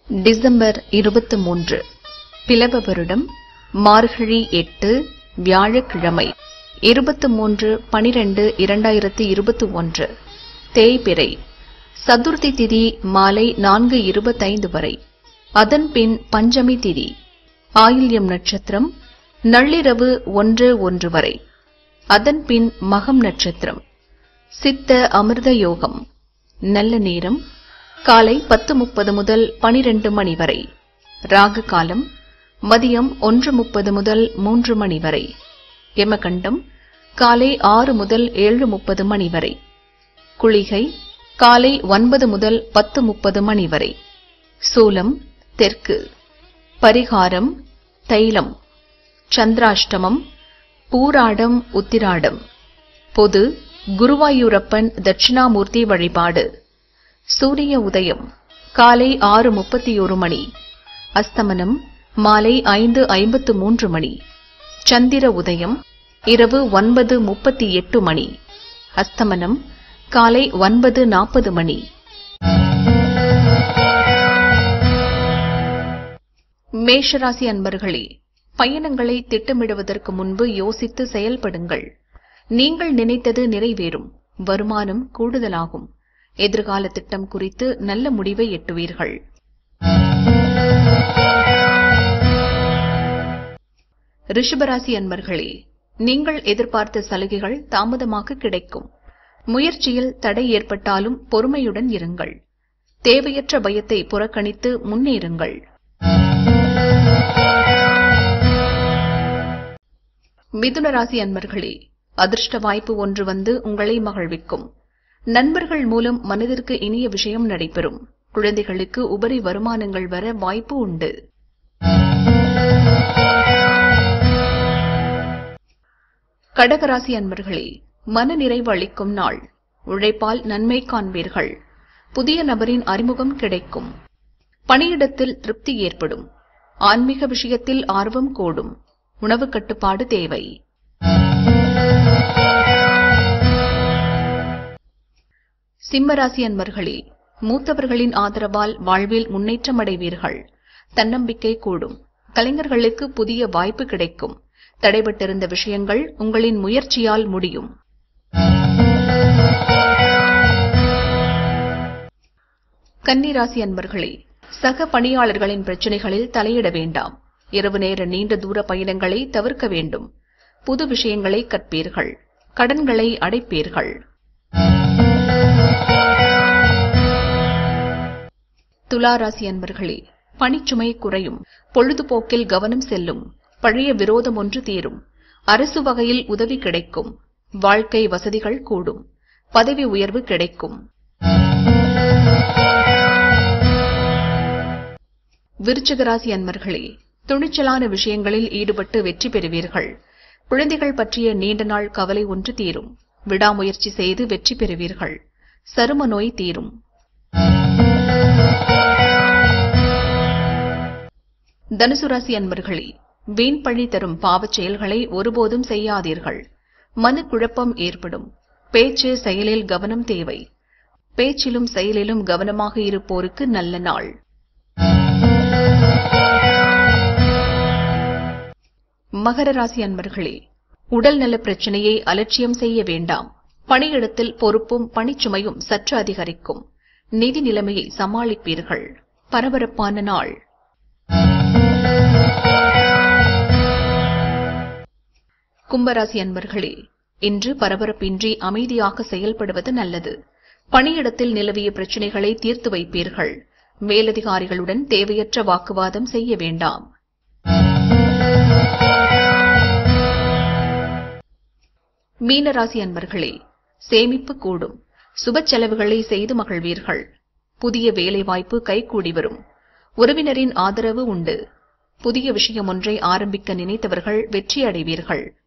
December இருபத்து மூன்று பிலவ வருடம் மார்கழி எட்டு வியாழக்கிழமை இருபத்து மூன்று பனிரெண்டு இரண்டாயிரத்து இருபத்து ஒன்று தேய்பிறை சதுர்த்தி திதி மாலை நான்கு இருபத்தைந்து வரை அதன்பின் பஞ்சமி திதி ஆயில்யம் நட்சத்திரம் நள்ளிரவு ஒன்று ஒன்று வரை அதன்பின் மகம் நட்சத்திரம் சித்த அமிர்த யோகம் நல்ல நேரம் காலை பத்து முப்பது முதல் பனிரெண்டு மணி வரை ராகு காலம் மதியம் ஒன்று முப்பது முதல் மூன்று மணி வரை யமகண்டம் காலை ஆறு முதல் ஏழு முப்பது மணி வரை குளிகை காலை ஒன்பது முதல் பத்து முப்பது மணி வரை சூலம் தெற்கு பரிகாரம் தைலம் சந்திராஷ்டமம் பூராடம் உத்திராடம் பொது குருவாயூரப்பன் தட்சிணாமூர்த்தி வழிபாடு சூரிய உதயம் காலை ஆறு முப்பத்தி ஒரு மணி அஸ்தமனம் மாலை ஐந்து ஐம்பத்து மூன்று மணி சந்திர உதயம் இரவு ஒன்பது முப்பத்தி எட்டு மணி அஸ்தமனம் காலை ஒன்பது நாற்பது மணி மேஷராசி அன்பர்களே பயணங்களை திட்டமிடுவதற்கு முன்பு யோசித்து செயல்படுங்கள் நீங்கள் நினைத்தது நிறைவேறும் வருமானம் கூடுதலாகும் எதிர்கால திட்டம் குறித்து நல்ல முடிவை எட்டுவீர்கள் ரிஷபராசி அன்பர்களே நீங்கள் எதிர்பார்த்த சலுகைகள் தாமதமாக கிடைக்கும் முயற்சியில் தடை ஏற்பட்டாலும் பொறுமையுடன் இருங்கள் தேவையற்ற பயத்தை புறக்கணித்து முன்னேறுங்கள் மிதுன ராசி அன்பர்களே அதிர்ஷ்ட வாய்ப்பு ஒன்று வந்து உங்களை மகிழ்விக்கும் நண்பர்கள் மூலம் மனதிற்கு இனிய விஷயம் நடைபெறும் குழந்தைகளுக்கு உபரி வருமானங்கள் வர வாய்ப்பு உண்டு கடகராசி அன்பர்களே மன நிறைவு அளிக்கும் நாள் உழைப்பால் நன்மை காண்பீர்கள் புதிய நபரின் அறிமுகம் கிடைக்கும் பணியிடத்தில் திருப்தி ஏற்படும் ஆன்மீக விஷயத்தில் ஆர்வம் கூடும் உணவு கட்டுப்பாடு தேவை சிம்மராசி அன்பர்களே மூத்தவர்களின் ஆதரவால் வாழ்வில் முன்னேற்றம் அடைவீர்கள் தன்னம்பிக்கை கூடும் கலைஞர்களுக்கு புதிய வாய்ப்பு கிடைக்கும் தடைபட்டிருந்த விஷயங்கள் உங்களின் முயற்சியால் முடியும் கன்னிராசி அன்பர்களே சக பணியாளர்களின் பிரச்சனைகளில் தலையிட வேண்டாம் இரவு நேர நீண்ட தூர பயணங்களை தவிர்க்க வேண்டும் புது விஷயங்களை கற்பீர்கள் கடன்களை அடைப்பீர்கள் துளாராசி அன்பர்களே பணிச்சுமை குறையும் பொழுதுபோக்கில் கவனம் செல்லும் பழைய விரோதம் ஒன்று தீரும் அரசு வகையில் உதவி கிடைக்கும் வாழ்க்கை வசதிகள் கூடும் பதவி உயர்வு கிடைக்கும் விருச்சகராசி அன்பர்களே துணிச்சலான விஷயங்களில் ஈடுபட்டு வெற்றி பெறுவீர்கள் குழந்தைகள் பற்றிய நீண்ட நாள் கவலை ஒன்று தீரும் விடாமுயற்சி செய்து வெற்றி பெறுவீர்கள் சரும நோய் தீரும் தனுசு ராசி அன்பர்களே வீண் பழி தரும் பாவச் செயல்களை ஒருபோதும் செய்யாதீர்கள் மனு குழப்பம் ஏற்படும் பேச்சு செயலில் கவனம் தேவை பேச்சிலும் செயலிலும் கவனமாக இருப்போருக்கு நல்ல நாள் மகர ராசி அன்பர்களே உடல் நல பிரச்சனையை அலட்சியம் செய்ய வேண்டாம் பணியிடத்தில் பொறுப்பும் பணிச்சுமையும் சற்று அதிகரிக்கும் நிதி நிலைமையை சமாளிப்பீர்கள் பரபரப்பான நாள் கும்பராசி அன்பர்களே இன்று பரபரப்பின்றி அமைதியாக செயல்படுவது நல்லது பணியிடத்தில் நிலவிய பிரச்சினைகளை தீர்த்து வைப்பீர்கள் மேலதிகாரிகளுடன் தேவையற்ற வாக்குவாதம் செய்ய வேண்டாம் மீனராசி அன்பர்களே சேமிப்பு கூடும் சுப செலவுகளை செய்து மகிழ்வீர்கள் புதிய வேலைவாய்ப்பு கைகூடி வரும் உறவினரின் ஆதரவு உண்டு புதிய விஷயம் ஒன்றை ஆரம்பிக்க நினைத்தவர்கள் வெற்றி அடைவீர்கள்